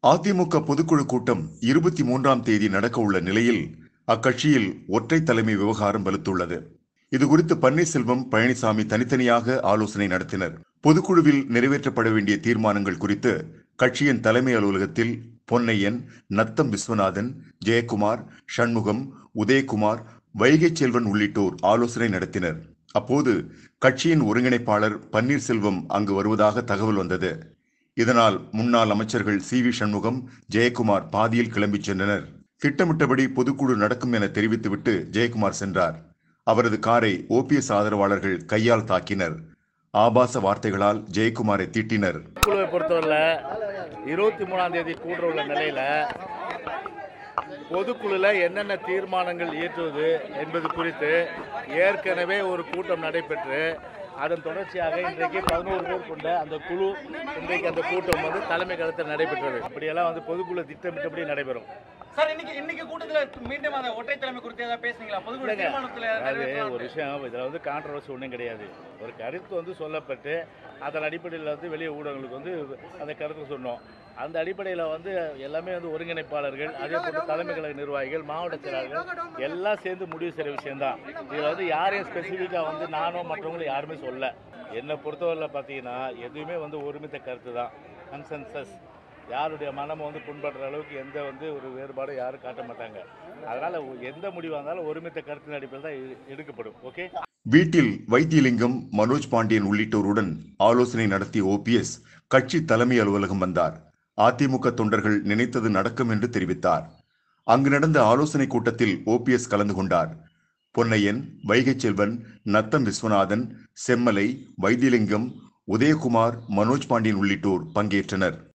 அதிமுக பொதுக்குழு கூட்டம் இருபத்தி மூன்றாம் தேதி நடக்க உள்ள நிலையில் அக்கட்சியில் ஒற்றை தலைமை விவகாரம் வலுத்துள்ளது இதுகுறித்து பன்னீர்செல்வம் பழனிசாமி தனித்தனியாக ஆலோசனை நடத்தினர் பொதுக்குழுவில் நிறைவேற்றப்பட வேண்டிய தீர்மானங்கள் குறித்து கட்சியின் தலைமை அலுவலகத்தில் பொன்னையன் நத்தம் விஸ்வநாதன் ஜெயக்குமார் சண்முகம் உதயகுமார் வைகை செல்வன் உள்ளிட்டோர் ஆலோசனை நடத்தினர் அப்போது கட்சியின் ஒருங்கிணைப்பாளர் பன்னீர்செல்வம் அங்கு வருவதாக தகவல் வந்தது இதனால் முன்னாள் அமைச்சர்கள் சி வி சண்முகம் ஜெயக்குமார் பாதியில் கிளம்பிச் சென்றனர் திட்டமிட்டபடி பொதுக்குழு நடக்கும் என தெரிவித்துவிட்டு ஜெயக்குமார் சென்றார் அவரது காரை ஓபிஎஸ் ஆதரவாளர்கள் கையால் தாக்கினர் ஆபாச வார்த்தைகளால் ஜெயக்குமாரை திட்டினர் குழுவை பொறுத்தவரையில் இருபத்தி மூணாம் தேதி கூடுற உள்ள நிலையில் பொதுக்குழுல என்னென்ன தீர்மானங்கள் இயற்றுவது என்பது குறித்து ஏற்கனவே ஒரு கூட்டம் நடைபெற்று அதன் தொடர்ச்சியாக இன்றைக்கு பதினோரு பேர் கொண்ட அந்த குழு இன்றைக்கு அந்த கூட்டம் வந்து தலைமை கழகத்தில் நடைபெற்றது அப்படியெல்லாம் வந்து பொதுக்குழு திட்டமிட்டபடி நடைபெறும் சார் இன்னைக்கு இன்னைக்கு கூட்டத்துல மீண்டும் அந்த ஒற்றை தலைமை குறித்து ஏதாவது பேசுனீங்களா பொதுக்குழு இல்லைங்க. தீர்மானத்துல அதாவது நிறைவேற்றலாம். ஒரு விஷயம் இதில் வந்து கான்ட்ரவர்சி ஒன்றும் கிடையாது ஒரு கருத்து வந்து சொல்லப்பட்டு அதன் அடிப்படையில் வந்து வெளியே ஊடகங்களுக்கு வந்து அந்த கருத்து சொன்னோம் அந்த அடிப்படையில் வந்து எல்லாமே வந்து ஒருங்கிணைப்பாளர்கள் அதே போன்று தலைமை கழக நிர்வாகிகள் மாவட்ட செயலாளர்கள் எல்லாம் சேர்ந்து முடிவு செய்கிற விஷயம்தான் இதில் வந்து யாரையும் ஸ்பெசிஃபிக்காக வந்து நானோ மற்றவங்களும் யாருமே சொல்ல என்னை பொறுத்தவரையில் பார்த்தீங்கன்னா எதுவுமே வந்து ஒருமித்த கருத்து தான் கன்சென்சஸ் யாருடைய மனமும் வந்து புண்படுற அளவுக்கு எந்த வந்து ஒரு வேறுபாடும் யாரும் காட்ட மாட்டாங்க அதனால் எந்த முடிவாக இருந்தாலும் ஒருமித்த கருத்தின் அடிப்படையில் தான் எ- எடுக்கப்படும் ஓகே வீட்டில் வைத்தியலிங்கம் மனோஜ் பாண்டியன் உள்ளிட்டோருடன் ஆலோசனை நடத்திய ஓபிஎஸ் கட்சி தலைமை அலுவலகம் வந்தார் அதிமுக தொண்டர்கள் நினைத்தது நடக்கும் என்று தெரிவித்தார் அங்கு நடந்த ஆலோசனை கூட்டத்தில் ஓபிஎஸ் கலந்து கொண்டார் பொன்னையன் வைகை செல்வன் நத்தம் விஸ்வநாதன் செம்மலை வைத்தியலிங்கம் உதயகுமார் மனோஜ் பாண்டியன் உள்ளிட்டோர் பங்கேற்றனர்